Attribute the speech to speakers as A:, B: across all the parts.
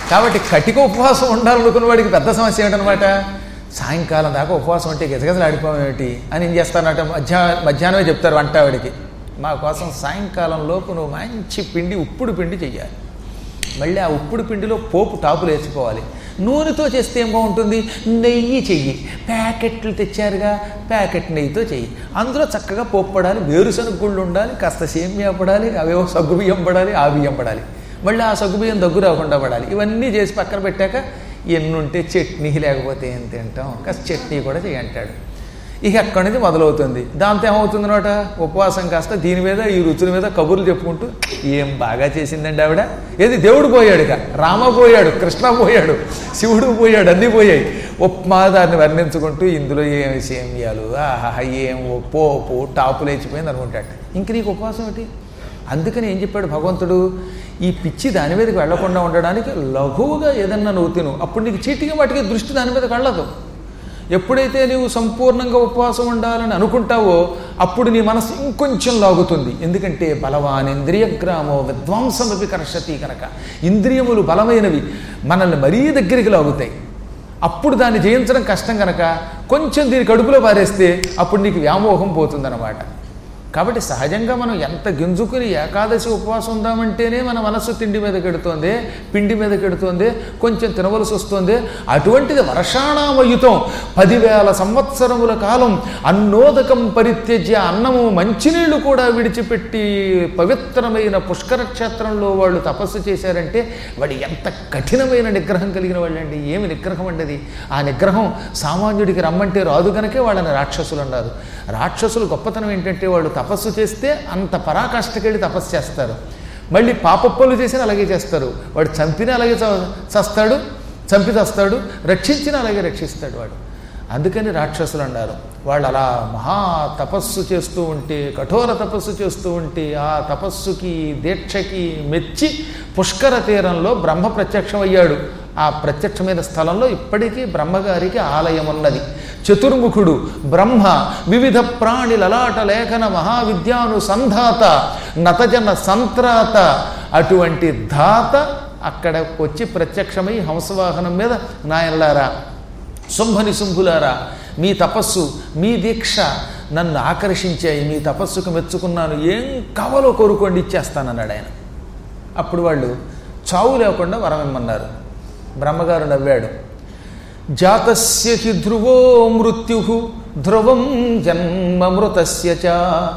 A: కాబట్టి కటిక ఉపవాసం ఉండాలనుకున్న వాడికి పెద్ద సమస్య ఏమిటనమాట సాయంకాలం దాకా ఉపవాసం ఉంటే గజగజలు ఆడిపోవడం ఏమిటి అని ఏం చేస్తానంట మధ్యా మధ్యాహ్నమే చెప్తారు వంట ఆవిడికి మా కోసం సాయంకాలం లోపు నువ్వు మంచి పిండి ఉప్పుడు పిండి చెయ్యాలి మళ్ళీ ఆ ఉప్పుడు పిండిలో పోపు టాపులు వేసుకోవాలి నూనెతో చేస్తే ఏం బాగుంటుంది నెయ్యి చెయ్యి ప్యాకెట్లు తెచ్చారుగా ప్యాకెట్ నెయ్యితో చెయ్యి అందులో చక్కగా పోపు పడాలి వేరుశనగ గుళ్ళు ఉండాలి కాస్త సేమియా పడాలి అవేవో సగ్గు బియ్యం పడాలి ఆ బియ్యం పడాలి మళ్ళీ ఆ సగ్గు బియ్యం దగ్గు రాకుండా పడాలి ఇవన్నీ చేసి పక్కన పెట్టాక ఎన్నుంటే చట్నీ లేకపోతే ఏం తింటాం కాస్త చట్నీ కూడా చెయ్యి అంటాడు ఇక అక్కడి నుంచి మొదలవుతుంది దాంతో ఏమవుతుంది అనమాట ఉపవాసం కాస్త దీని మీద ఈ రుచుల మీద కబుర్లు చెప్పుకుంటూ ఏం బాగా చేసిందండి ఆవిడ ఏది దేవుడు పోయాడు ఇక రామ పోయాడు కృష్ణ పోయాడు శివుడు పోయాడు అన్నీ పోయాయి ఉప్మా దాన్ని వర్ణించుకుంటూ ఇందులో ఏమి సేమియాలు ఆహా ఏం పోపు టాపు లేచిపోయింది అనుకుంటాడు ఇంక నీకు ఉపవాసం ఏంటి అందుకని ఏం చెప్పాడు భగవంతుడు ఈ పిచ్చి దాని మీదకి వెళ్లకుండా ఉండడానికి లఘువుగా ఏదన్నా నువ్వు తిను అప్పుడు నీకు చీటిగా వాటికి దృష్టి దాని మీదకి వెళ్ళదు ఎప్పుడైతే నీవు సంపూర్ణంగా ఉపవాసం ఉండాలని అనుకుంటావో అప్పుడు నీ మనసు ఇంకొంచెం లాగుతుంది ఎందుకంటే బలవాన్ ఇంద్రియగ్రామో విధ్వంసమపి కర్షతి కనుక ఇంద్రియములు బలమైనవి మనల్ని మరీ దగ్గరికి లాగుతాయి అప్పుడు దాన్ని జయించడం కష్టం కనుక కొంచెం దీని కడుపులో పారేస్తే అప్పుడు నీకు వ్యామోహం పోతుందన్నమాట కాబట్టి సహజంగా మనం ఎంత గింజుకుని ఏకాదశి ఉపవాసం ఉందామంటేనే మన మనస్సు తిండి మీద కెడుతోంది పిండి మీద కెడుతోంది కొంచెం తినవలసి వస్తుంది అటువంటిది వర్షాణామయుతం పదివేల సంవత్సరముల కాలం అన్నోదకం పరిత్యజ్య అన్నము మంచినీళ్లు కూడా విడిచిపెట్టి పవిత్రమైన పుష్కర క్షేత్రంలో వాళ్ళు తపస్సు చేశారంటే వాడు ఎంత కఠినమైన నిగ్రహం కలిగిన వాళ్ళండి ఏమి నిగ్రహం అండి అది ఆ నిగ్రహం సామాన్యుడికి రమ్మంటే రాదు కనుకే వాళ్ళని రాక్షసులు అన్నారు రాక్షసులు గొప్పతనం ఏంటంటే వాళ్ళు తపస్సు చేస్తే అంత పరాకాష్ఠకెళ్ళి తపస్సు చేస్తారు మళ్ళీ పాపప్పులు చేసినా అలాగే చేస్తారు వాడు చంపినా అలాగే చ- చస్తాడు చంపి చస్తాడు రక్షించినా అలాగే రక్షిస్తాడు వాడు అందుకని రాక్షసులు అన్నారు వాళ్ళు అలా మహా తపస్సు చేస్తూ ఉంటే కఠోర తపస్సు చేస్తూ ఉంటే ఆ తపస్సుకి దీక్షకి మెచ్చి పుష్కర తీరంలో బ్రహ్మ ప్రత్యక్షం అయ్యాడు ఆ ప్రత్యక్షమైన స్థలంలో ఇప్పటికీ బ్రహ్మగారికి ఆలయం ఉన్నది చతుర్ముఖుడు బ్రహ్మ వివిధ ప్రాణి లలాట లేఖన మహావిద్యానుసంధాత నతజన సంత్రాత అటువంటి ధాత అక్కడ వచ్చి ప్రత్యక్షమై హంసవాహనం మీద నాయనలారా శుంభని శుంభులారా మీ తపస్సు మీ దీక్ష నన్ను ఆకర్షించాయి మీ తపస్సుకు మెచ్చుకున్నాను ఏం కావాలో కోరుకోండి ఇచ్చేస్తానన్నాడు ఆయన అప్పుడు వాళ్ళు చావు లేకుండా వరం ఇమ్మన్నారు బ్రహ్మగారు నవ్వాడు జాతస్య హి ధ్రువో మృత్యు ధ్రువం జన్మమృతస్య చ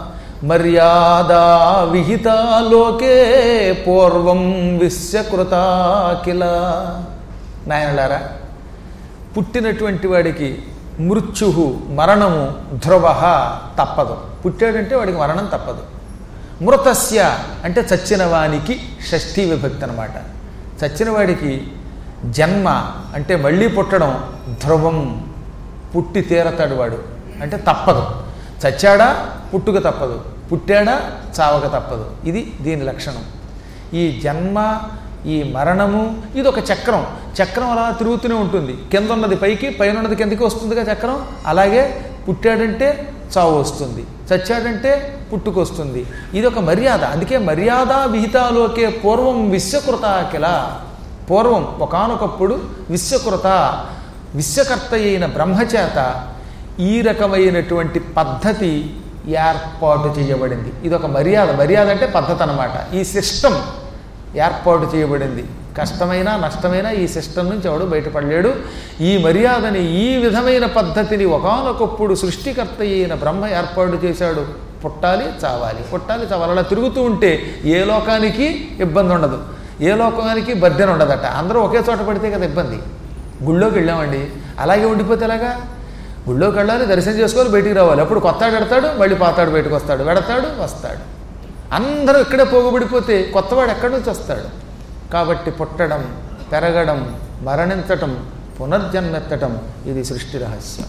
A: మర్యాదా విహితా లోకే పూర్వం విశ్వకృత కిల నాయనలారా పుట్టినటువంటి వాడికి మృత్యు మరణము ధ్రువ తప్పదు పుట్టాడంటే వాడికి మరణం తప్పదు మృతస్య అంటే చచ్చిన వానికి షష్ఠీ విభక్తి అనమాట చచ్చిన వాడికి జన్మ అంటే మళ్ళీ పుట్టడం ధ్రువం పుట్టి తీరతాడు వాడు అంటే తప్పదు చచ్చాడా పుట్టుక తప్పదు పుట్టాడా చావక తప్పదు ఇది దీని లక్షణం ఈ జన్మ ఈ మరణము ఇది ఒక చక్రం చక్రం అలా తిరుగుతూనే ఉంటుంది కింద ఉన్నది పైకి పైన ఉన్నది కిందకి వస్తుందిగా చక్రం అలాగే పుట్టాడంటే చావు వస్తుంది చచ్చాడంటే పుట్టుకొస్తుంది ఇది ఒక మర్యాద అందుకే మర్యాద విహితాలోకే పూర్వం విశ్వకృత కిల పూర్వం ఒకానొకప్పుడు విశ్వకృత విశ్వకర్త అయిన బ్రహ్మచేత ఈ రకమైనటువంటి పద్ధతి ఏర్పాటు చేయబడింది ఇది ఒక మర్యాద మర్యాద అంటే పద్ధతి అన్నమాట ఈ సిస్టమ్ ఏర్పాటు చేయబడింది కష్టమైన నష్టమైన ఈ సిస్టమ్ నుంచి ఎవడు బయటపడలేడు ఈ మర్యాదని ఈ విధమైన పద్ధతిని ఒకానొకప్పుడు సృష్టికర్త అయిన బ్రహ్మ ఏర్పాటు చేశాడు పుట్టాలి చావాలి పుట్టాలి చావాలి అలా తిరుగుతూ ఉంటే ఏ లోకానికి ఇబ్బంది ఉండదు ఏ లోకానికి బద్దెన ఉండదట అందరూ ఒకే చోట పడితే కదా ఇబ్బంది గుళ్ళోకి వెళ్ళామండి అలాగే ఉండిపోతే ఎలాగా గుళ్ళోకి వెళ్ళాలి దర్శనం చేసుకోవాలి బయటికి రావాలి అప్పుడు కొత్తాడు ఎడతాడు మళ్ళీ పాతాడు బయటకు వస్తాడు వెడతాడు వస్తాడు అందరూ ఇక్కడే పోగుబడిపోతే కొత్తవాడు ఎక్కడి నుంచి వస్తాడు కాబట్టి పుట్టడం పెరగడం మరణించటం పునర్జన్మెత్తటం ఇది సృష్టి రహస్యం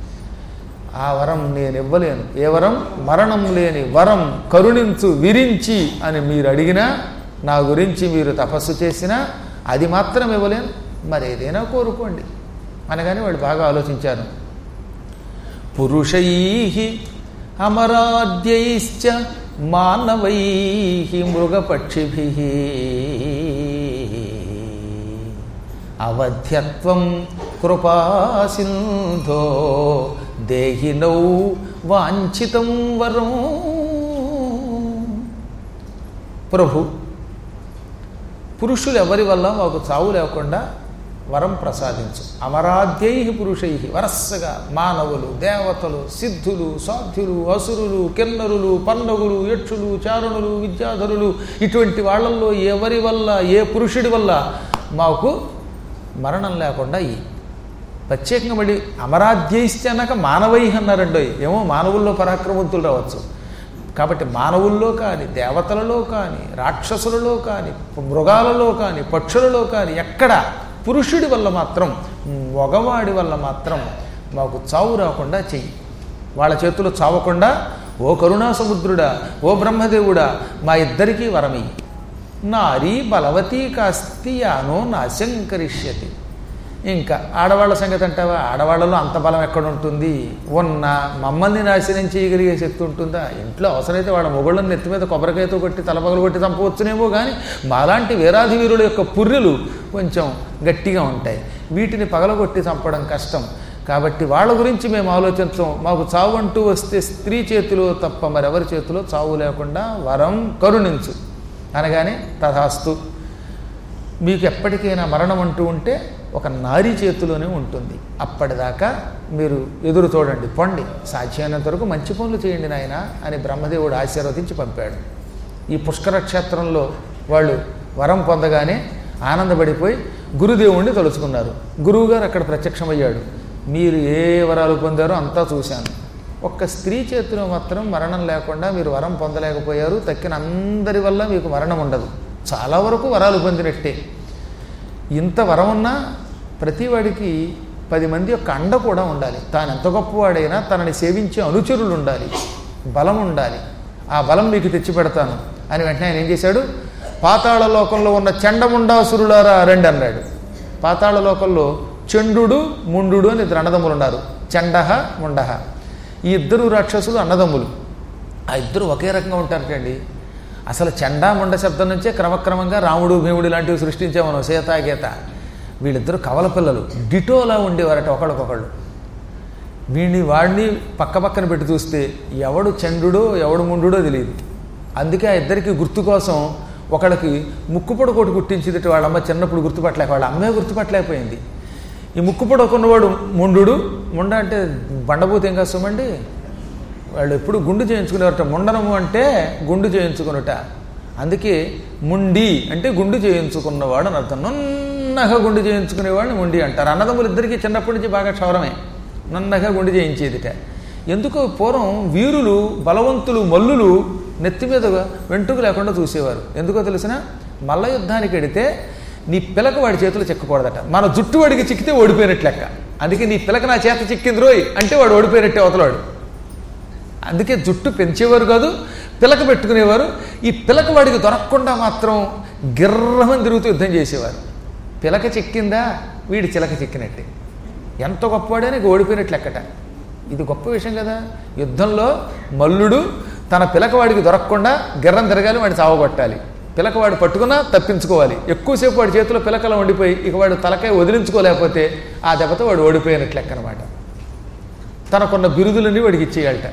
A: ఆ వరం నేను ఇవ్వలేను ఏ వరం మరణం లేని వరం కరుణించు విరించి అని మీరు అడిగినా నా గురించి మీరు తపస్సు చేసినా అది మాత్రం ఇవ్వలేను మరి ఏదైనా కోరుకోండి అనగానే వాళ్ళు బాగా ఆలోచించారు పురుషై అమరాద్యైశ్చ మానవై మృగపక్షిభి అవధ్యత్వం కృపాసింధో దేహినౌ వాంఛితం వరం ప్రభు పురుషులు ఎవరి వల్ల మాకు చావు లేకుండా వరం ప్రసాదించు అమరాధ్యై పురుషై వరస్సగా మానవులు దేవతలు సిద్ధులు సాధ్యులు అసురులు కిన్నరులు పన్నగులు యక్షులు చారణులు విద్యాధరులు ఇటువంటి వాళ్ళల్లో ఎవరి వల్ల ఏ పురుషుడి వల్ల మాకు మరణం లేకుండా ఈ ప్రత్యేకంగా మళ్ళీ అమరాధ్యైస్తే అన్నాక మానవై అన్నారండోయ్ ఏమో మానవుల్లో పరాక్రమవంతులు రావచ్చు కాబట్టి మానవుల్లో కానీ దేవతలలో కానీ రాక్షసులలో కానీ మృగాలలో కానీ పక్షులలో కానీ ఎక్కడ పురుషుడి వల్ల మాత్రం మగవాడి వల్ల మాత్రం మాకు చావు రాకుండా చెయ్యి వాళ్ళ చేతులు చావకుండా ఓ కరుణా సముద్రుడా ఓ బ్రహ్మదేవుడా మా ఇద్దరికీ వరమి నారీ బలవతీ కాస్తియానో నాశంకరిష్యతి ఇంకా ఆడవాళ్ళ సంగతి అంటావా ఆడవాళ్ళలో అంత బలం ఎక్కడ ఉంటుంది ఉన్న మమ్మల్ని నాశనం చేయగలిగే శక్తి ఉంటుందా ఇంట్లో అవసరమైతే వాళ్ళ మొగుళ్ళని నెత్తి మీద కొబ్బరికాయతో కొట్టి తలపగలు కొట్టి చంపవచ్చునేమో కానీ మాలాంటి వీరాధి వీరుల యొక్క పుర్రెలు కొంచెం గట్టిగా ఉంటాయి వీటిని పగలగొట్టి చంపడం కష్టం కాబట్టి వాళ్ళ గురించి మేము ఆలోచించం మాకు చావు అంటూ వస్తే స్త్రీ చేతిలో తప్ప మరెవరి చేతిలో చావు లేకుండా వరం కరుణించు అనగానే తథాస్తు మీకు ఎప్పటికైనా మరణం అంటూ ఉంటే ఒక నారీ చేతిలోనే ఉంటుంది అప్పటిదాకా మీరు ఎదురు చూడండి పొండి సాధ్యమైనంత వరకు మంచి పనులు చేయండి నాయన అని బ్రహ్మదేవుడు ఆశీర్వదించి పంపాడు ఈ పుష్కర క్షేత్రంలో వాళ్ళు వరం పొందగానే ఆనందపడిపోయి గురుదేవుణ్ణి తలుచుకున్నారు గురువుగారు అక్కడ ప్రత్యక్షమయ్యాడు మీరు ఏ వరాలు పొందారో అంతా చూశాను ఒక్క స్త్రీ చేతిలో మాత్రం మరణం లేకుండా మీరు వరం పొందలేకపోయారు తక్కిన అందరి వల్ల మీకు మరణం ఉండదు చాలా వరకు వరాలు పొందినట్టే ఇంత వరం ఉన్నా ప్రతివాడికి పది మంది యొక్క అండ కూడా ఉండాలి తాను ఎంత గొప్పవాడైనా తనని సేవించే అనుచరులు ఉండాలి బలం ఉండాలి ఆ బలం మీకు తెచ్చి పెడతాను అని వెంటనే ఆయన ఏం చేశాడు పాతాళ లోకంలో ఉన్న చండముండాసురులారా రండి అన్నాడు పాతాళ లోకంలో చండు ముండు అని ఇద్దరు అన్నదమ్ములు ఉన్నారు చండహ ముండహ ఈ ఇద్దరు రాక్షసులు అన్నదమ్ములు ఆ ఇద్దరు ఒకే రకంగా ఉంటారటండి అసలు చండా ముండ శబ్దం నుంచే క్రమక్రమంగా రాముడు భీముడు లాంటివి సృష్టించే మనం సీత గీత వీళ్ళిద్దరు కవల పిల్లలు డిటోలా ఉండేవారట ఒకళ్ళకొకళ్ళు వీడిని వాడిని పక్క పక్కన పెట్టి చూస్తే ఎవడు చండ్రుడో ఎవడు ముండుడో తెలియదు అందుకే ఆ ఇద్దరికి గుర్తు కోసం ఒకళ్ళకి ముక్కుపొడ కోటి కుట్టించింది వాళ్ళమ్మ చిన్నప్పుడు గుర్తుపట్టలేక వాళ్ళ అమ్మే గుర్తుపట్టలేకపోయింది ఈ ముక్కుపొడ కొన్నవాడు ముండు ముండ అంటే బండబూత ఏం కాస్తామండి వాళ్ళు ఎప్పుడు గుండు చేయించుకునేవారట ముండనము అంటే గుండు చేయించుకునుట అందుకే ముండి అంటే గుండు చేయించుకున్నవాడు అని అర్థం నున్నగా గుండు చేయించుకునేవాడిని ముండి అంటారు అన్నదమ్ములు ఇద్దరికి చిన్నప్పటి నుంచి బాగా క్షౌరమే నున్నగా గుండు చేయించేదిట ఎందుకో పూర్వం వీరులు బలవంతులు మల్లులు నెత్తి మీద వెంట్రుక లేకుండా చూసేవారు ఎందుకో తెలిసిన మల్ల యుద్ధానికి వెడితే నీ పిలక వాడి చేతులు చిక్కకూడదట మన జుట్టు వాడికి చిక్కితే ఓడిపోయినట్లు లెక్క అందుకే నీ పిలక నా చేత చిక్కింది రోయ్ అంటే వాడు ఓడిపోయినట్టే అవతలాడు అందుకే జుట్టు పెంచేవారు కాదు పిలక పెట్టుకునేవారు ఈ పిలక వాడికి దొరకకుండా మాత్రం గిర్రమని తిరుగుతూ యుద్ధం చేసేవారు పిలక చెక్కిందా వీడి చిలక చెక్కినట్టే ఎంత గొప్పవాడని ఓడిపోయినట్లు లెక్కట ఇది గొప్ప విషయం కదా యుద్ధంలో మల్లుడు తన పిలకవాడికి దొరకకుండా గిర్రం తిరగాలి వాడిని చావగొట్టాలి పిలకవాడు పట్టుకున్నా తప్పించుకోవాలి ఎక్కువసేపు వాడి చేతిలో పిలకలా ఉండిపోయి ఇక వాడు తలకాయ వదిలించుకోలేకపోతే ఆ దెబ్బతో వాడు ఓడిపోయినట్లు లెక్క అనమాట తనకున్న బిరుదులన్నీ వాడికి ఇచ్చేయాలట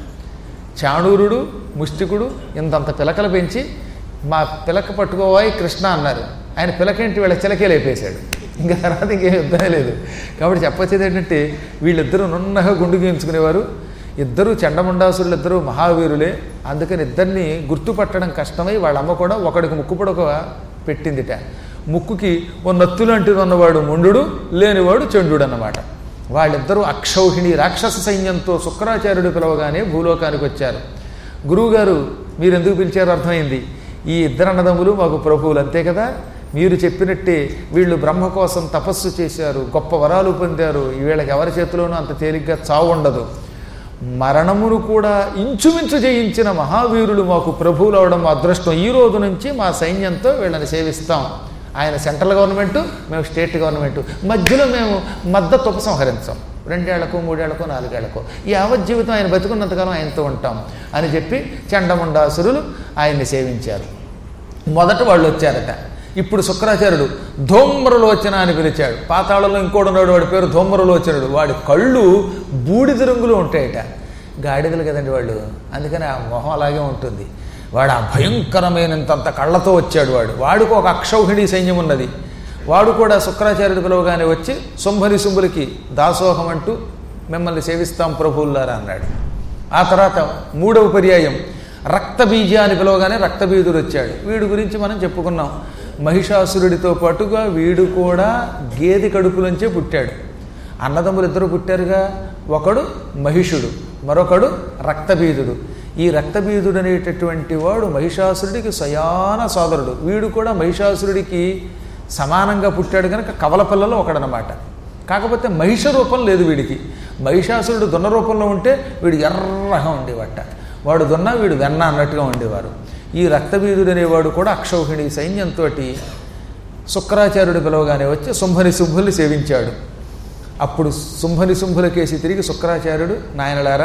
A: చాణూరుడు ముష్టికుడు ఇంతంత పిలకలు పెంచి మా పిలక పట్టుకోవాయి కృష్ణ అన్నారు ఆయన పిలకేంటి వీళ్ళ చిలకే లేపేశాడు ఇంకా తర్వాత ఇంకేం యుద్ధమే లేదు కాబట్టి చెప్పొచ్చేది ఏంటంటే వీళ్ళిద్దరూ నున్నగా గుండు గీయించుకునేవారు ఇద్దరు చండముండాసురులు ఇద్దరు మహావీరులే అందుకని ఇద్దరిని గుర్తుపట్టడం కష్టమై వాళ్ళ అమ్మ కూడా ఒకడికి ముక్కు పొడక పెట్టిందిట ముక్కుకి ఓ నత్తు లాంటిది ఉన్నవాడు ముండు లేనివాడు చండు అన్నమాట వాళ్ళిద్దరూ అక్షౌహిణి రాక్షస సైన్యంతో శుక్రాచార్యుడు పిలవగానే భూలోకానికి వచ్చారు గురువుగారు మీరు ఎందుకు పిలిచారో అర్థమైంది ఈ ఇద్దరు అన్నదమ్ములు మాకు ప్రభువులు అంతే కదా మీరు చెప్పినట్టే వీళ్ళు బ్రహ్మ కోసం తపస్సు చేశారు గొప్ప వరాలు పొందారు వీళ్ళకి ఎవరి చేతిలోనూ అంత తేలిగ్గా చావు ఉండదు మరణమును కూడా ఇంచుమించు జయించిన మహావీరులు మాకు ప్రభువులు అవడం మా అదృష్టం ఈ రోజు నుంచి మా సైన్యంతో వీళ్ళని సేవిస్తాం ఆయన సెంట్రల్ గవర్నమెంట్ మేము స్టేట్ గవర్నమెంట్ మధ్యలో మేము మద్దతు ఉపసంహరించాం రెండేళ్లకు మూడేళ్లకు నాలుగేళ్లకు ఈ యావత్ జీవితం ఆయన బతుకున్నంతకాలం ఆయనతో ఉంటాం అని చెప్పి చండముండాసురులు ఆయన్ని సేవించారు మొదట వాళ్ళు వచ్చారట ఇప్పుడు శుక్రాచార్యుడు ధూమ్రలోచన అని పిలిచాడు పాతాళంలో ఇంకోడున్నాడు వాడి పేరు ధూమ్రలోచనుడు వాడి కళ్ళు బూడిద రంగులో ఉంటాయట గాడిదలు కదండి వాళ్ళు అందుకని ఆ మొహం అలాగే ఉంటుంది వాడు ఆ భయంకరమైనంతంత కళ్ళతో వచ్చాడు వాడు వాడికి ఒక అక్షౌహిణి సైన్యం ఉన్నది వాడు కూడా శుక్రాచార్యుడు పిలవగానే వచ్చి శుంభని శుంభులకి దాసోహం అంటూ మిమ్మల్ని సేవిస్తాం ప్రభువులారా అన్నాడు ఆ తర్వాత మూడవ పర్యాయం రక్తబీజ అని పిలవగానే రక్తబీజుడు వచ్చాడు వీడి గురించి మనం చెప్పుకున్నాం మహిషాసురుడితో పాటుగా వీడు కూడా గేదె కడుపులోంచే పుట్టాడు అన్నదమ్ములు ఇద్దరు పుట్టారుగా ఒకడు మహిషుడు మరొకడు రక్తబీజుడు ఈ రక్తబీజుడు అనేటటువంటి వాడు మహిషాసురుడికి స్వయాన సోదరుడు వీడు కూడా మహిషాసురుడికి సమానంగా పుట్టాడు కనుక కవల పిల్లలో ఒకడనమాట కాకపోతే మహిష రూపం లేదు వీడికి మహిషాసురుడు దున్న రూపంలో ఉంటే వీడు ఎర్రగా ఉండేవట వాడు దున్న వీడు వెన్న అన్నట్టుగా ఉండేవారు ఈ రక్తబీజుడు అనేవాడు కూడా అక్షౌహిణి సైన్యంతో శుక్రాచార్యుడు పిలవగానే వచ్చి శుంభని శుంభుల్ని సేవించాడు అప్పుడు శుంభని శుంభులకేసి తిరిగి శుక్రాచార్యుడు నాయనలారా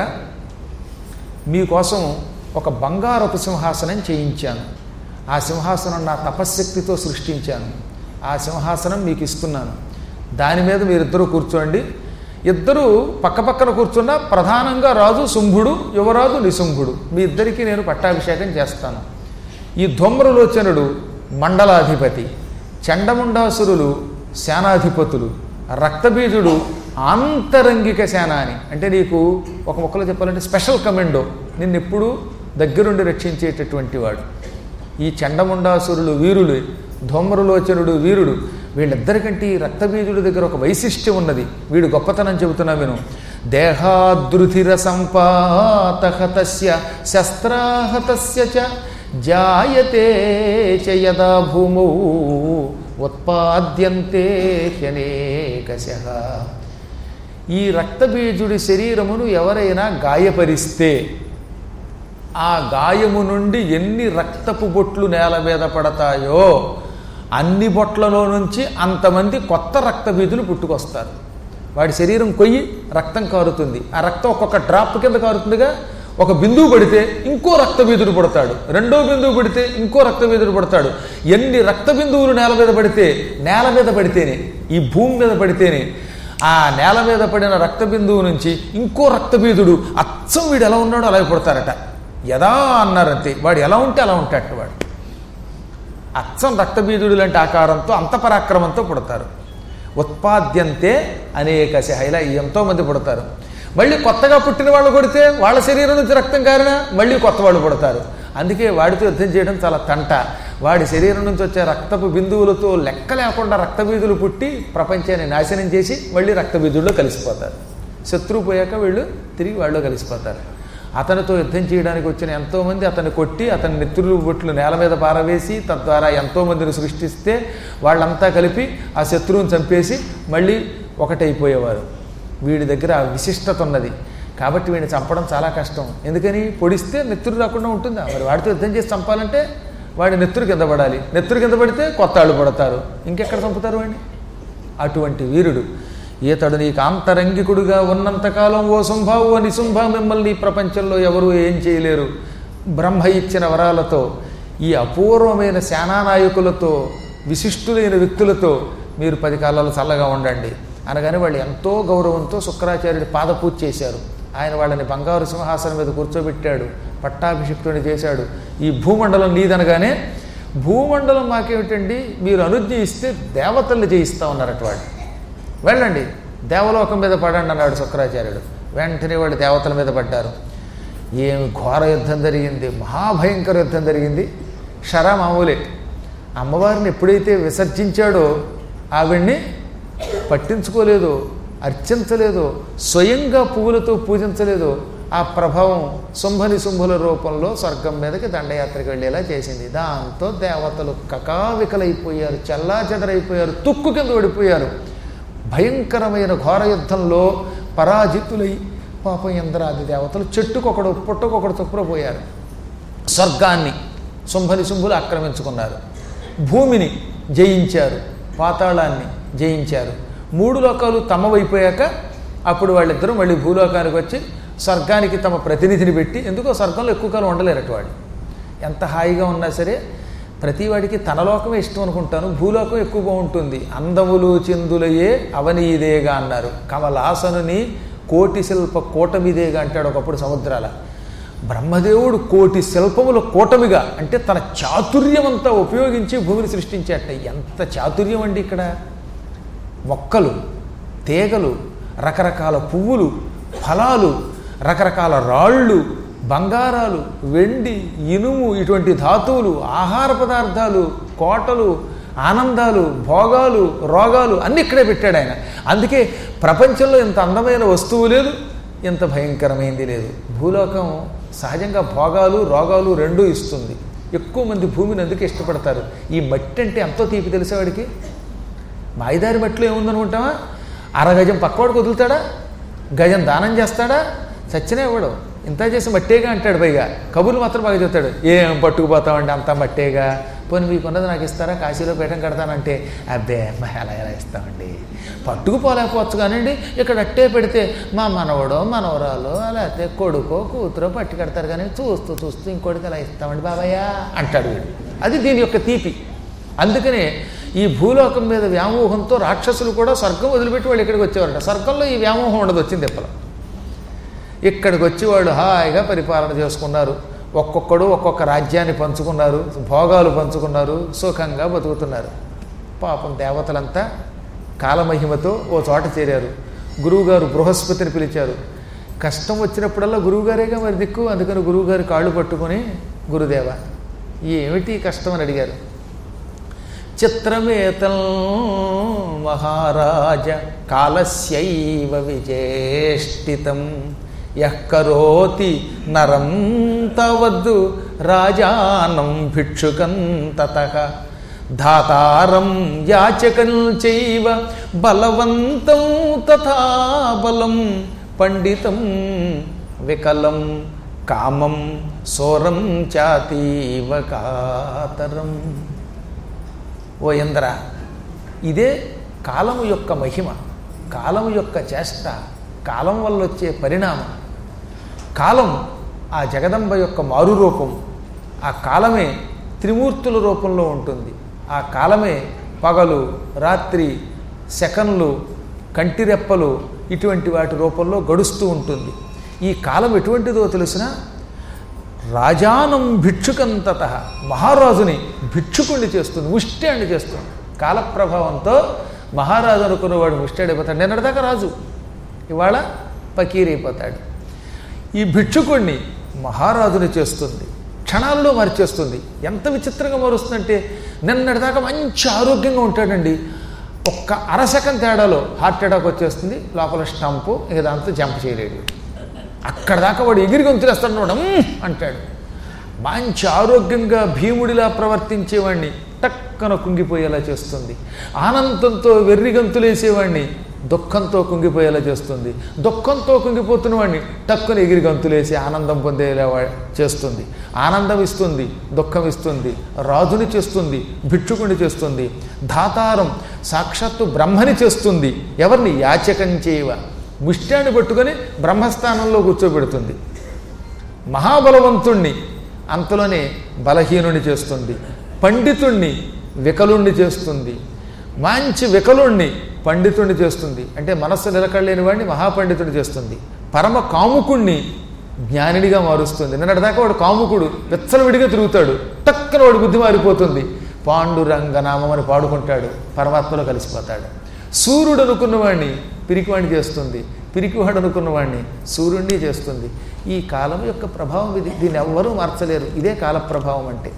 A: మీకోసం ఒక బంగారపు సింహాసనం చేయించాను ఆ సింహాసనం నా తపశ్శక్తితో సృష్టించాను ఆ సింహాసనం మీకు ఇస్తున్నాను దాని మీద మీరిద్దరూ కూర్చోండి ఇద్దరు పక్కపక్కన కూర్చున్న ప్రధానంగా రాజు శుంభుడు యువరాజు నిశుంభుడు మీ ఇద్దరికీ నేను పట్టాభిషేకం చేస్తాను ఈ ధూమ్రలోచనుడు మండలాధిపతి చండముండాసురులు సేనాధిపతులు రక్తబీజుడు ఆంతరంగిక సేనాని అంటే నీకు ఒక మొక్కలో చెప్పాలంటే స్పెషల్ కమెండో నిన్నెప్పుడు దగ్గరుండి రక్షించేటటువంటి వాడు ఈ చండముండాసురులు వీరులు ధూమ్రలోచనుడు వీరుడు వీళ్ళిద్దరికంటే ఈ రక్తబీజుడి దగ్గర ఒక వైశిష్ట్యం ఉన్నది వీడు గొప్పతనం చెబుతున్నా విను దేహాదృధిర సంపాతహతస్య శస్త్రాహతస్య చ జాయతే చ యదా భూమౌ ఉత్పాద్యంతే హ్యనేకశ ఈ రక్తబీజుడి శరీరమును ఎవరైనా గాయపరిస్తే ఆ గాయము నుండి ఎన్ని రక్తపు బొట్లు నేల మీద పడతాయో అన్ని బొట్లలో నుంచి అంతమంది కొత్త రక్తబీజులు పుట్టుకొస్తారు వాడి శరీరం కొయ్యి రక్తం కారుతుంది ఆ రక్తం ఒక్కొక్క డ్రాప్ కింద కారుతుందిగా ఒక బిందువు పడితే ఇంకో రక్తబీజుడు పడతాడు రెండో బిందువు పడితే ఇంకో రక్తబీజుడు పడతాడు ఎన్ని రక్త బిందువులు నేల మీద పడితే నేల మీద పడితేనే ఈ భూమి మీద పడితేనే ఆ నేల మీద పడిన రక్త బిందువు నుంచి ఇంకో రక్తబీజుడు అచ్చం వీడు ఎలా ఉన్నాడో అలాగే పుడతారట యదా అన్నారంతే వాడు ఎలా ఉంటే అలా ఉంటాడు వాడు అచ్చం రక్తబీజుడు లాంటి ఆకారంతో అంత పరాక్రమంతో పుడతారు ఉత్పాద్యంతే అనేక ఇలా ఎంతోమంది పుడతారు మళ్ళీ కొత్తగా పుట్టిన వాళ్ళు కొడితే వాళ్ళ శరీరం నుంచి రక్తం కారినా మళ్ళీ కొత్త వాళ్ళు పుడతారు అందుకే వాడితో యుద్ధం చేయడం చాలా తంట వాడి శరీరం నుంచి వచ్చే రక్తపు బిందువులతో లెక్క లేకుండా రక్తబీజులు పుట్టి ప్రపంచాన్ని నాశనం చేసి మళ్ళీ రక్తబీజుల్లో కలిసిపోతారు శత్రువు పోయాక వీళ్ళు తిరిగి వాళ్ళు కలిసిపోతారు అతనితో యుద్ధం చేయడానికి వచ్చిన ఎంతోమంది అతన్ని కొట్టి అతని నెత్తులు బొట్లు నేల మీద పారవేసి తద్వారా ఎంతోమందిని సృష్టిస్తే వాళ్ళంతా కలిపి ఆ శత్రువుని చంపేసి మళ్ళీ ఒకటైపోయేవారు వీడి దగ్గర ఆ విశిష్టత ఉన్నది కాబట్టి వీడిని చంపడం చాలా కష్టం ఎందుకని పొడిస్తే నెత్తురు రాకుండా ఉంటుందా మరి వాడితో యుద్ధం చేసి చంపాలంటే వాడి నెత్తురు కింద పడాలి నెత్తురు కింద పడితే కొత్త ఆళ్ళు పడతారు ఇంకెక్కడ చంపుతారు వాడిని అటువంటి వీరుడు ఈతడు నీకు ఆంతరంగికుడుగా ఉన్నంతకాలం ఓ శుంభావు ఓ నిశుంభ మిమ్మల్ని ఈ ప్రపంచంలో ఎవరూ ఏం చేయలేరు బ్రహ్మ ఇచ్చిన వరాలతో ఈ అపూర్వమైన సేనానాయకులతో విశిష్టులైన వ్యక్తులతో మీరు పది కాలాలు చల్లగా ఉండండి అనగానే వాళ్ళు ఎంతో గౌరవంతో శుక్రాచార్యుడి పాదపూజ చేశారు ఆయన వాళ్ళని బంగారు సింహాసనం మీద కూర్చోబెట్టాడు పట్టాభిషిక్తుని చేశాడు ఈ భూమండలం నీదనగానే భూమండలం మాకేమిటండి మీరు అనుజ్ఞ ఇస్తే దేవతల్ని చేయిస్తా ఉన్నారట వాళ్ళు వెళ్ళండి దేవలోకం మీద పడండి అన్నాడు శుక్రాచార్యుడు వెంటనే వాళ్ళు దేవతల మీద పడ్డారు ఏమి ఘోర యుద్ధం జరిగింది మహాభయంకర యుద్ధం జరిగింది షరా మామూలే అమ్మవారిని ఎప్పుడైతే విసర్జించాడో ఆవిడ్ని పట్టించుకోలేదు అర్చించలేదు స్వయంగా పువ్వులతో పూజించలేదు ఆ ప్రభావం శుంభని శుంభుల రూపంలో స్వర్గం మీదకి దండయాత్రకు వెళ్ళేలా చేసింది దాంతో దేవతలు కకావికలైపోయారు చెల్లాచెదరైపోయారు తుక్కు కింద ఓడిపోయారు భయంకరమైన ఘోర యుద్ధంలో పరాజితులై పాపం ఇంద్రాది దేవతలు చెట్టుకొకడు పుట్టకొకడు చొప్పున పోయారు స్వర్గాన్ని శుంభని శుంభులు ఆక్రమించుకున్నారు భూమిని జయించారు పాతాళాన్ని జయించారు మూడు లోకాలు తమవైపోయాక అప్పుడు వాళ్ళిద్దరూ మళ్ళీ భూలోకానికి వచ్చి స్వర్గానికి తమ ప్రతినిధిని పెట్టి ఎందుకో స్వర్గంలో ఎక్కువ కాలం ఉండలేరట వాళ్ళు ఎంత హాయిగా ఉన్నా సరే ప్రతివాడికి తన లోకమే ఇష్టం అనుకుంటాను భూలోకం ఎక్కువ బాగుంటుంది అందములు చిందులయే అవనీదేగా అన్నారు కమలాసనుని కోటి శిల్ప కూటమిదేగా అంటాడు ఒకప్పుడు సముద్రాల బ్రహ్మదేవుడు కోటి శిల్పముల కూటమిగా అంటే తన చాతుర్యమంతా ఉపయోగించి భూమిని సృష్టించేట ఎంత చాతుర్యం అండి ఇక్కడ మొక్కలు తీగలు రకరకాల పువ్వులు ఫలాలు రకరకాల రాళ్ళు బంగారాలు వెండి ఇనుము ఇటువంటి ధాతువులు ఆహార పదార్థాలు కోటలు ఆనందాలు భోగాలు రోగాలు అన్నీ ఇక్కడే పెట్టాడు ఆయన అందుకే ప్రపంచంలో ఇంత అందమైన వస్తువు లేదు ఇంత భయంకరమైంది లేదు భూలోకం సహజంగా భోగాలు రోగాలు రెండూ ఇస్తుంది ఎక్కువ మంది భూమిని అందుకే ఇష్టపడతారు ఈ మట్టి అంటే ఎంతో తీపి తెలిసేవాడికి మాయిదారి మట్టిలో ఏముందనుకుంటామా అరగజం పక్కవాడికి వదులుతాడా గజం దానం చేస్తాడా చచ్చినా ఇవ్వడు ఇంత చేసి మట్టేగా అంటాడు పైగా కబుర్లు మాత్రం బాగా చెప్తాడు ఏం పట్టుకుపోతామండి అంతా మట్టేగా పోనీ మీకున్నది నాకు ఇస్తారా కాశీలో పీఠం కడతానంటే అబ్బే మా ఎలా ఎలా ఇస్తామండి పట్టుకుపోలేకపోవచ్చు కానివ్వండి ఇక్కడ అట్టే పెడితే మా మనవడో మనవరాలో లేకపోతే కొడుకో కూతురో పట్టి కడతారు కానీ చూస్తూ చూస్తూ ఇంకోటికి అలా ఇస్తామండి బాబాయ్ అంటాడు వీడు అది దీని యొక్క తీపి అందుకనే ఈ భూలోకం మీద వ్యామోహంతో రాక్షసులు కూడా స్వర్గం వదిలిపెట్టి వాళ్ళు ఇక్కడికి వచ్చేవారట స్వర్గంలో ఈ వ్యామోహం ఉండదు వచ్చింది తిప్పలం ఇక్కడికి వచ్చి వాళ్ళు హాయిగా పరిపాలన చేసుకున్నారు ఒక్కొక్కడు ఒక్కొక్క రాజ్యాన్ని పంచుకున్నారు భోగాలు పంచుకున్నారు సుఖంగా బతుకుతున్నారు పాపం దేవతలంతా కాలమహిమతో ఓ చోట చేరారు గురువుగారు బృహస్పతిని పిలిచారు కష్టం వచ్చినప్పుడల్లా గురువుగారేగా మరి దిక్కు అందుకని గురువుగారి కాళ్ళు పట్టుకొని గురుదేవ ఏమిటి కష్టం అని అడిగారు చిత్రమేతం మహారాజ కాలస్యైవ విచేష్టితం యః కరోతి నరం తవద్దు రాజానం భిక్షుకం తత ధాతారం యాచకం చైవ బలవంతం తథా బలం పండితం వికలం కామం సోరం చాతీవ కాతరం ఓ ఇంద్ర ఇదే కాలము యొక్క మహిమ కాలము యొక్క చేష్ట కాలం వల్ల వచ్చే పరిణామం కాలం ఆ జగదంబ యొక్క మారు రూపం ఆ కాలమే త్రిమూర్తుల రూపంలో ఉంటుంది ఆ కాలమే పగలు రాత్రి సెకన్లు కంటిరెప్పలు ఇటువంటి వాటి రూపంలో గడుస్తూ ఉంటుంది ఈ కాలం ఎటువంటిదో తెలిసిన రాజానం భిక్షుకంతత మహారాజుని భిక్షుకుణ్ణి చేస్తుంది ముష్టాన్ని చేస్తుంది కాలప్రభావంతో మహారాజు అనుకున్నవాడు ముష్టాడైపోతాడు నిన్నటిదాకా రాజు ఇవాళ పకీరైపోతాడు ఈ భిక్షుకుణ్ణి మహారాజుని చేస్తుంది క్షణాల్లో మరిచేస్తుంది ఎంత విచిత్రంగా మారుస్తుందంటే నిన్నటిదాకా మంచి ఆరోగ్యంగా ఉంటాడండి ఒక్క అరసెకం తేడాలో హార్ట్ అటాక్ వచ్చేస్తుంది లోపల స్టంపు ఇక దాంతో జంప్ చేయలేడు అక్కడ దాకా వాడు ఎగిరి గొంతులేస్తాడు వాడు "మ్మ్" అంటాడు మంచి ఆరోగ్యంగా భీముడిలా ప్రవర్తించేవాడిని టక్కన కుంగిపోయేలా చేస్తుంది ఆనందంతో వెర్రి గంతులేసేవాడిని దుఃఖంతో కుంగిపోయేలా చేస్తుంది దుఃఖంతో కుంగిపోతున్న వాడిని టక్కున ఎగిరి గంతులేసి ఆనందం పొందేలా వా- చేస్తుంది ఆనందం ఇస్తుంది దుఃఖం ఇస్తుంది రాజుని చేస్తుంది భిక్షుకుని చేస్తుంది ధాతారం సాక్షాత్తు బ్రహ్మని చేస్తుంది ఎవరిని యాచకం చేయవ ముష్టాన్ని పట్టుకొని బ్రహ్మస్థానంలో కూర్చోబెడుతుంది మహాబలవంతుణ్ణి అంతలోనే బలహీనుని చేస్తుంది పండితుణ్ణి వికలుణ్ణి చేస్తుంది మంచి వికలుణ్ణి పండితుణ్ణి చేస్తుంది అంటే మనస్సు నిలకడలేని వాడిని మహాపండితుని చేస్తుంది పరమ కాముకుణ్ణి జ్ఞానిడిగా మారుస్తుంది నిన్నటిదాకా వాడు కాముకుడు విచ్చలవిడిగా తిరుగుతాడు టక్కన వాడి బుద్ధి మారిపోతుంది పాండురంగనామం అని పాడుకుంటాడు పరమాత్మలో కలిసిపోతాడు సూర్యుడు అనుకున్నవాడిని పిరికివాడిని చేస్తుంది పిరికివాడు అనుకున్నవాడిని సూర్యుడిని చేస్తుంది ఈ కాలం యొక్క ప్రభావం ఇది దీన్ని ఎవ్వరూ మార్చలేరు ఇదే కాల ప్రభావం అంటే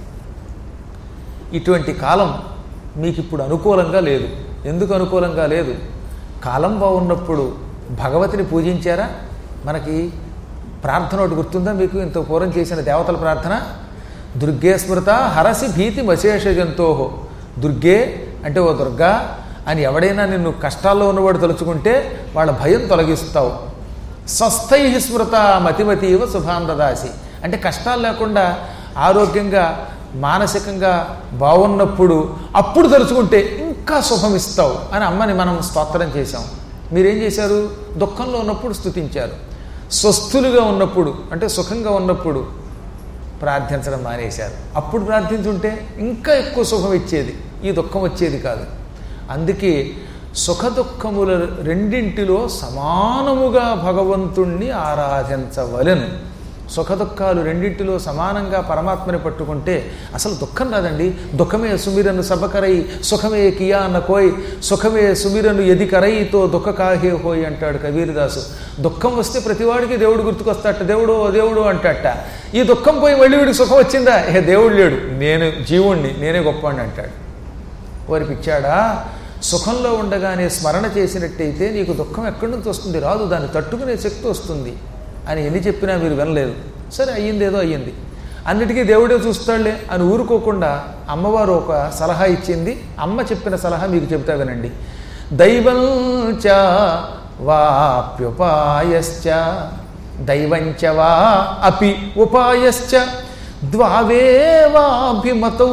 A: ఇటువంటి కాలం మీకు ఇప్పుడు అనుకూలంగా లేదు ఎందుకు అనుకూలంగా లేదు కాలం బాగున్నప్పుడు భగవతిని పూజించారా మనకి ప్రార్థన ఒకటి గుర్తుందా మీకు ఇంత పూర్వం చేసిన దేవతల ప్రార్థన దుర్గే స్మృత హరసి భీతి మశేష జంతోహో దుర్గే అంటే ఓ దుర్గా అని ఎవడైనా నిన్ను కష్టాల్లో ఉన్నవాడు తలుచుకుంటే వాళ్ళ భయం తొలగిస్తావు స్వస్థై స్మృత మతిమతీవ శుభాందదాసి అంటే కష్టాలు లేకుండా ఆరోగ్యంగా మానసికంగా బాగున్నప్పుడు అప్పుడు తలుచుకుంటే ఇంకా శుభం ఇస్తావు అని అమ్మని మనం స్తోత్రం చేశాం మీరేం చేశారు దుఃఖంలో ఉన్నప్పుడు స్థుతించారు స్వస్థులుగా ఉన్నప్పుడు అంటే సుఖంగా ఉన్నప్పుడు ప్రార్థించడం మానేశారు అప్పుడు ప్రార్థించుంటే ఇంకా ఎక్కువ సుఖం ఇచ్చేది ఈ దుఃఖం వచ్చేది కాదు అందుకే సుఖ దుఃఖముల రెండింటిలో సమానముగా భగవంతుణ్ణి ఆరాధించవలెను సుఖ దుఃఖాలు రెండింటిలో సమానంగా పరమాత్మని పట్టుకుంటే అసలు దుఃఖం రాదండి దుఃఖమే సుమిరను సబకరై సుఖమే కియా అన్న కోయ్ సుఖమే సుమిరను ఎది కరైతో దుఃఖ కాహే హోయ్ అంటాడు కబీరదాసు దుఃఖం వస్తే ప్రతివాడికి దేవుడు గుర్తుకొస్తాట దేవుడు దేవుడు అంటాట ఈ దుఃఖం పోయి మళ్ళీ వీడికి సుఖం వచ్చిందా ఏ దేవుడు లేడు నేను జీవుణ్ణి నేనే గొప్పవాడిని అంటాడు వారి పిచ్చాడా సుఖంలో ఉండగానే స్మరణ చేసినట్టయితే నీకు దుఃఖం ఎక్కడి నుంచి వస్తుంది రాదు దాన్ని తట్టుకునే శక్తి వస్తుంది అని ఎన్ని చెప్పినా మీరు వినలేదు సరే అయ్యింది ఏదో అయ్యింది అన్నిటికీ దేవుడే చూస్తాడులే అని ఊరుకోకుండా అమ్మవారు ఒక సలహా ఇచ్చింది అమ్మ చెప్పిన సలహా మీకు చెబుతా వినండి దైవం చ వాప్యుపాయశ్చ దైవంచ వా అపి ఉపాయశ్చ ద్వావేవాభిమతౌ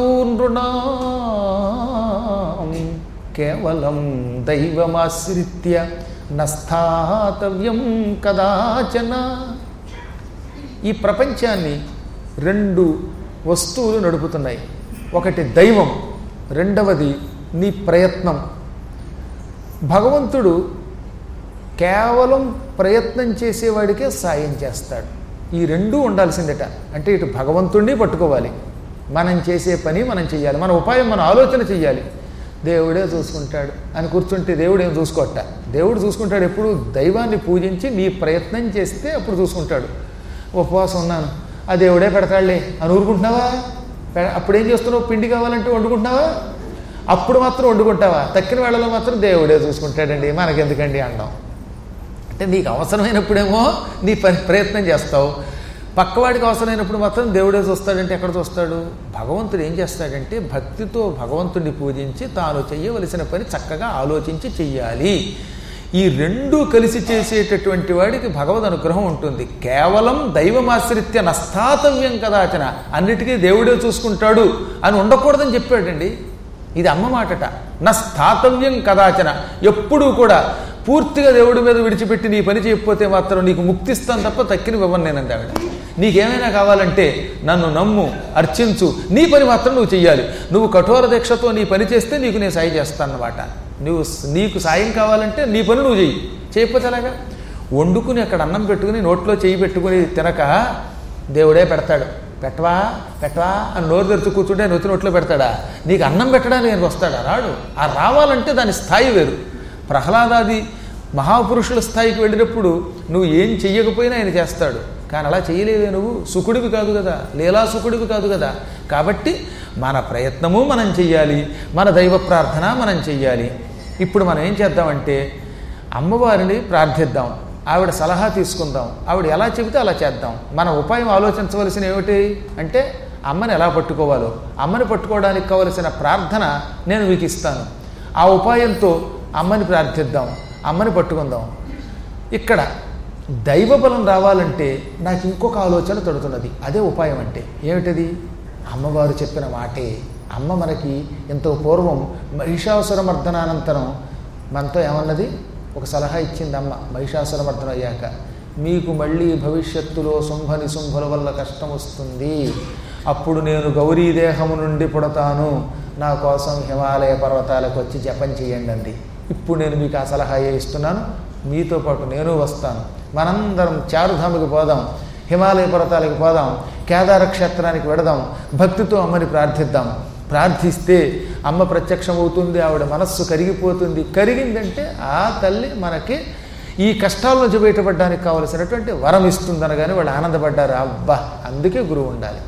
A: నృణాం కేవలం దైవమాశ్రిత్య నస్థాతవ్యం కదాచన ఈ ప్రపంచాన్ని రెండు వస్తువులు నడుపుతున్నాయి ఒకటి దైవం రెండవది నీ ప్రయత్నం భగవంతుడు కేవలం ప్రయత్నం చేసేవాడికే సాయం చేస్తాడు ఈ రెండూ ఉండాల్సిందట అంటే ఇటు భగవంతుడిని పట్టుకోవాలి మనం చేసే పని మనం చెయ్యాలి మన ఉపాయం మన ఆలోచన చెయ్యాలి దేవుడే చూసుకుంటాడు అని కూర్చుంటే దేవుడు ఏం చూసుకోట దేవుడు చూసుకుంటాడు ఎప్పుడు దైవాన్ని పూజించి నీ ప్రయత్నం చేస్తే అప్పుడు చూసుకుంటాడు ఉపవాసం ఉన్నాను ఆ దేవుడే పెడతాడులే అని ఊరుకుంటున్నావా పె- అప్పుడు ఏం చేస్తున్నావు పిండి కావాలంటే వండుకుంటున్నావా అప్పుడు మాత్రం వండుకుంటావా తక్కిన వేళలో మాత్రం దేవుడే చూసుకుంటాడండి మనకెందుకండి అన్నాం అంటే నీకు అవసరమైనప్పుడేమో నీ పని ప్రయత్నం చేస్తావు పక్కవాడికి అవసరమైనప్పుడు మాత్రం దేవుడే చూస్తాడంటే ఎక్కడ చూస్తాడు భగవంతుడు ఏం చేస్తాడంటే భక్తితో భగవంతుడిని పూజించి తాను చేయవలసిన పని చక్కగా ఆలోచించి చెయ్యాలి ఈ రెండు కలిసి చేసేటటువంటి వాడికి భగవద్ అనుగ్రహం ఉంటుంది కేవలం దైవమాశ్రిత్య నస్థాతవ్యం కదాచన అన్నిటికీ దేవుడే చూసుకుంటాడు అని ఉండకూడదని చెప్పాడండి ఇది అమ్మ మాటట నా స్థాతవ్యం కదాచన ఎప్పుడూ కూడా పూర్తిగా దేవుడి మీద విడిచిపెట్టి నీ పని చేయకపోతే మాత్రం నీకు ముక్తిస్తాను తప్ప తక్కిన ఇవ్వను నేనంది ఆవిడ నీకేమైనా కావాలంటే నన్ను నమ్ము అర్చించు నీ పని మాత్రం నువ్వు చెయ్యాలి నువ్వు కఠోర దీక్షతో నీ పని చేస్తే నీకు నేను సాయం చేస్తానన్నమాట నువ్వు నీకు సాయం కావాలంటే నీ పని నువ్వు చెయ్యి చేయకపోతే ఎలాగా వండుకుని అక్కడ అన్నం పెట్టుకుని నోట్లో చేయి పెట్టుకుని తినక దేవుడే పెడతాడు పెట్టవా పెట్టవా అని నోరు తెరుచు కూర్చుంటే ఆయన వచ్చి నోట్లో పెడతాడా నీకు అన్నం పెట్టడానికి నేను వస్తాడా రాడు ఆ రావాలంటే దాని స్థాయి వేరు ప్రహ్లాదాది మహాపురుషుల స్థాయికి వెళ్ళినప్పుడు నువ్వు ఏం చెయ్యకపోయినా ఆయన చేస్తాడు కానీ అలా చేయలేవే నువ్వు సుకుడివి కాదు కదా లీలా సుకుడివి కాదు కదా కాబట్టి మన ప్రయత్నము మనం చెయ్యాలి మన దైవ ప్రార్థన మనం చెయ్యాలి ఇప్పుడు మనం ఏం చేద్దామంటే అమ్మవారిని ప్రార్థిద్దాం ఆవిడ సలహా తీసుకుందాం ఆవిడ ఎలా చెబితే అలా చేద్దాం మన ఉపాయం ఆలోచించవలసిన ఏమిటి అంటే అమ్మని ఎలా పట్టుకోవాలో అమ్మని పట్టుకోవడానికి కావలసిన ప్రార్థన నేను మీకు ఇస్తాను ఆ ఉపాయంతో అమ్మని ప్రార్థిద్దాం అమ్మని పట్టుకుందాం ఇక్కడ దైవ బలం రావాలంటే నాకు ఇంకొక ఆలోచన తడుతున్నది అదే ఉపాయం అంటే ఏమిటది అమ్మవారు చెప్పిన మాటే అమ్మ మనకి ఎంతో పూర్వం మహిషాసురమర్దనానంతరం మనతో ఏమన్నది ఒక సలహా ఇచ్చింది అమ్మ మహిషాసురమర్దనం అయ్యాక మీకు మళ్ళీ భవిష్యత్తులో శుంభ నిశుంభుల వల్ల కష్టం వస్తుంది అప్పుడు నేను గౌరీ దేహము నుండి పుడతాను నా కోసం హిమాలయ పర్వతాలకు వచ్చి జపం చేయండి అంది ఇప్పుడు నేను మీకు ఆ సలహా ఇస్తున్నాను మీతో పాటు నేను వస్తాను మనందరం చారుధామికి పోదాం హిమాలయ పర్వతాలకు పోదాం కేదార క్షేత్రానికి వెడదాం భక్తితో అమ్మని ప్రార్థిద్దాం ప్రార్థిస్తే అమ్మ ప్రత్యక్షమవుతుంది ఆవిడ మనస్సు కరిగిపోతుంది కరిగిందంటే ఆ తల్లి మనకి ఈ కష్టాల నుంచి బయటపడడానికి కావలసినటువంటి వరం ఇస్తుందనగానే వాళ్ళు ఆనందపడ్డారు అబ్బా అందుకే గురువు ఉండాలి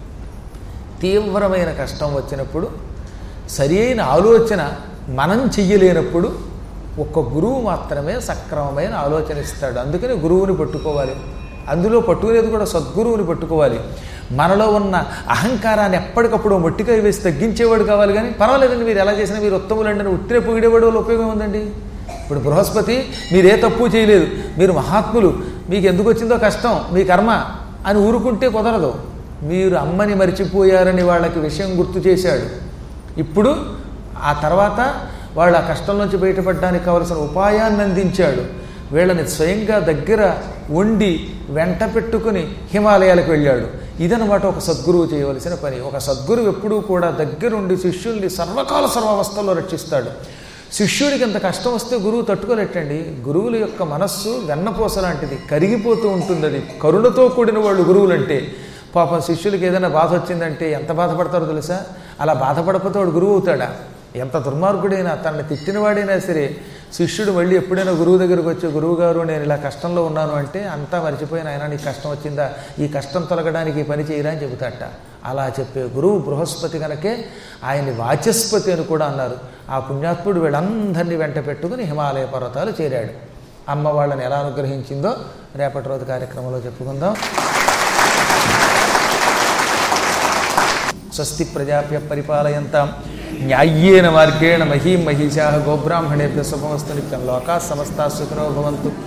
A: తీవ్రమైన కష్టం వచ్చినప్పుడు సరి అయిన ఆలోచన మనం చెయ్యలేనప్పుడు ఒక్క గురువు మాత్రమే సక్రమమైన ఆలోచన ఇస్తాడు అందుకని గురువుని పట్టుకోవాలి అందులో పట్టుకునేది కూడా సద్గురువుని పట్టుకోవాలి మనలో ఉన్న అహంకారాన్ని ఎప్పటికప్పుడు మొట్టికాయ వేసి తగ్గించేవాడు కావాలి కానీ పర్వాలేదండి మీరు ఎలా చేసినా మీరు ఉత్తములండి అని ఉట్టినే పొగిడేవాడు వల్ల ఉపయోగం ఉందండి ఇప్పుడు బృహస్పతి మీరు ఏ తప్పు చేయలేదు మీరు మహాత్ములు మీకు ఎందుకు వచ్చిందో కష్టం మీ కర్మ అని ఊరుకుంటే కుదరదు మీరు అమ్మని మరిచిపోయారని వాళ్ళకి విషయం గుర్తు చేశాడు ఇప్పుడు ఆ తర్వాత వాళ్ళు ఆ కష్టం నుంచి బయటపడడానికి కావలసిన ఉపాయాన్ని అందించాడు వీళ్ళని స్వయంగా దగ్గర వండి వెంట పెట్టుకుని హిమాలయాలకు వెళ్ళాడు ఇదనమాట ఒక సద్గురువు చేయవలసిన పని ఒక సద్గురువు ఎప్పుడూ కూడా దగ్గరుండి శిష్యుల్ని సర్వకాల సర్వావస్థల్లో రక్షిస్తాడు శిష్యుడికి ఎంత కష్టం వస్తే గురువు తట్టుకోలేటండి గురువుల యొక్క మనస్సు వెన్నపూస లాంటిది కరిగిపోతూ ఉంటుంది అది కరుణతో కూడిన వాళ్ళు గురువులంటే పాపం శిష్యులకి ఏదైనా బాధ వచ్చిందంటే ఎంత బాధపడతారో తెలుసా అలా బాధపడకపోతే వాడు గురువు అవుతాడా ఎంత దుర్మార్గుడైనా తనని తిట్టినవాడైనా సరే శిష్యుడు మళ్ళీ ఎప్పుడైనా గురువు దగ్గరికి వచ్చి గురువు గారు నేను ఇలా కష్టంలో ఉన్నాను అంటే అంతా మర్చిపోయిన ఆయన నీకు కష్టం వచ్చిందా ఈ కష్టం తొలగడానికి ఈ పని చేయరా అని చెబుతాట అలా చెప్పే గురువు బృహస్పతి కనుకే ఆయన్ని వాచస్పతి అని కూడా అన్నారు ఆ పుణ్యాత్ముడు వీళ్ళందరినీ వెంట పెట్టుకుని హిమాలయ పర్వతాలు చేరాడు అమ్మ వాళ్ళని ఎలా అనుగ్రహించిందో రేపటి రోజు కార్యక్రమంలో చెప్పుకుందాం స్వస్తి ప్రజాభ్య పరిపాలయంతాం న్యాయ్యేన మార్గేణ మహీం మహిషా గోబ్రాహ్మణేభ్య శుభమస్తు నిత్యం లోకా సమస్తా సుఖినో భవంతు